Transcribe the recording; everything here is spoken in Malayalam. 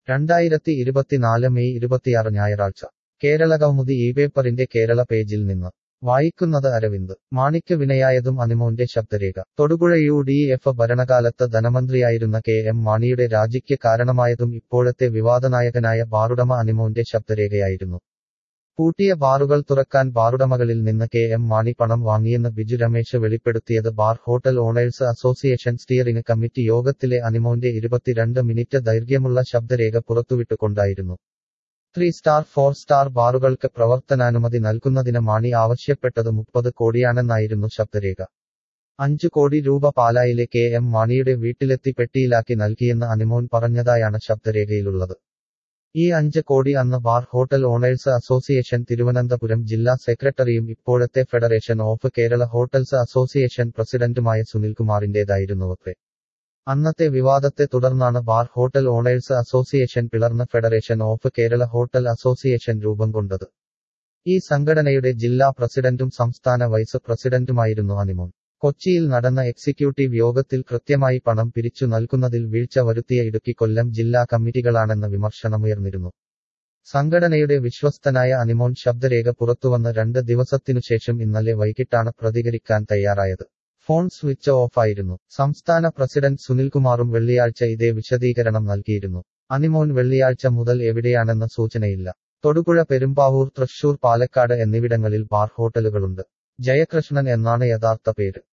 രണ്ടായിരത്തി ഇരുപത്തിനാല് മെയ് ഇരുപത്തിയാറ് ഞായറാഴ്ച കേരള കൗമുദി ഈ പേപ്പറിന്റെ കേരള പേജിൽ നിന്ന് വായിക്കുന്നത് അരവിന്ദ് മാണിക്ക് വിനയായതും അനിമോന്റെ ശബ്ദരേഖ തൊടുപുഴ യു ഡി എഫ് ഭരണകാലത്ത് ധനമന്ത്രിയായിരുന്ന കെ എം മാണിയുടെ രാജിക്ക് കാരണമായതും ഇപ്പോഴത്തെ വിവാദനായകനായ ബാറുടമ അനിമോന്റെ ശബ്ദരേഖയായിരുന്നു പൂട്ടിയ ബാറുകൾ തുറക്കാൻ ബാറുടമകളിൽ നിന്ന് കെ എം മാണി പണം വാങ്ങിയെന്ന് ബിജു രമേശ് വെളിപ്പെടുത്തിയത് bar hotel owners association steering committee യോഗത്തിലെ അനിമോന്റെ ഇരുപത്തിരണ്ട് മിനിറ്റ് ദൈർഘ്യമുള്ള ശബ്ദരേഖ പുറത്തുവിട്ടുകൊണ്ടായിരുന്നു ത്രീ സ്റ്റാർ ഫോർ സ്റ്റാർ ബാറുകൾക്ക് പ്രവർത്തനാനുമതി നൽകുന്നതിന് മാണി ആവശ്യപ്പെട്ടത് മുപ്പത് കോടിയാണെന്നായിരുന്നു ശബ്ദരേഖ അഞ്ചു കോടി രൂപ പാലായിലെ കെ എം മാണിയുടെ വീട്ടിലെത്തി പെട്ടിയിലാക്കി നൽകിയെന്ന് അനിമോൻ പറഞ്ഞതായാണ് ശബ്ദരേഖയിലുള്ളത് ഈ അഞ്ച് കോടി അന്ന് bar hotel owners association Thiruvananthapuram ജില്ലാ സെക്രട്ടറിയും ഇപ്പോഴത്തെ federation of Kerala hotels association പ്രസിഡന്റുമായ സുനിൽകുമാറിന്റേതായിരുന്നുവത്രേ അന്നത്തെ വിവാദത്തെ തുടർന്നാണ് ബാർ ഹോട്ടൽ ഓണേഴ്സ് അസോസിയേഷൻ പിളർന്ന federation of Kerala hotel association രൂപം കൊണ്ടത് ഈ സംഘടനയുടെ ജില്ലാ പ്രസിഡന്റും സംസ്ഥാന വൈസ് പ്രസിഡന്റുമായിരുന്നു അനിമോൻ കൊച്ചിയിൽ നടന്ന എക്സിക്യൂട്ടീവ് യോഗത്തിൽ കൃത്യമായി പണം പിരിച്ചു നൽകുന്നതിൽ വീഴ്ച വരുത്തിയ ഇടുക്കി കൊല്ലം ജില്ലാ കമ്മിറ്റികളാണെന്ന വിമർശനമുയർന്നിരുന്നു സംഘടനയുടെ വിശ്വസ്തനായ അനിമോൻ ശബ്ദരേഖ പുറത്തുവന്ന രണ്ട് ദിവസത്തിനുശേഷം ഇന്നലെ വൈകിട്ടാണ് പ്രതികരിക്കാൻ തയ്യാറായത് ഫോൺ സ്വിച്ച് ഓഫ് ആയിരുന്നു സംസ്ഥാന പ്രസിഡന്റ് സുനിൽകുമാറും വെള്ളിയാഴ്ച ഇതേ വിശദീകരണം നൽകിയിരുന്നു അനിമോൻ വെള്ളിയാഴ്ച മുതൽ എവിടെയാണെന്ന സൂചനയില്ല തൊടുപുഴ പെരുമ്പാവൂർ തൃശൂർ പാലക്കാട് എന്നിവിടങ്ങളിൽ ബാർ ഹോട്ടലുകളുണ്ട് ജയകൃഷ്ണൻ എന്നാണ് യഥാർത്ഥ പേര്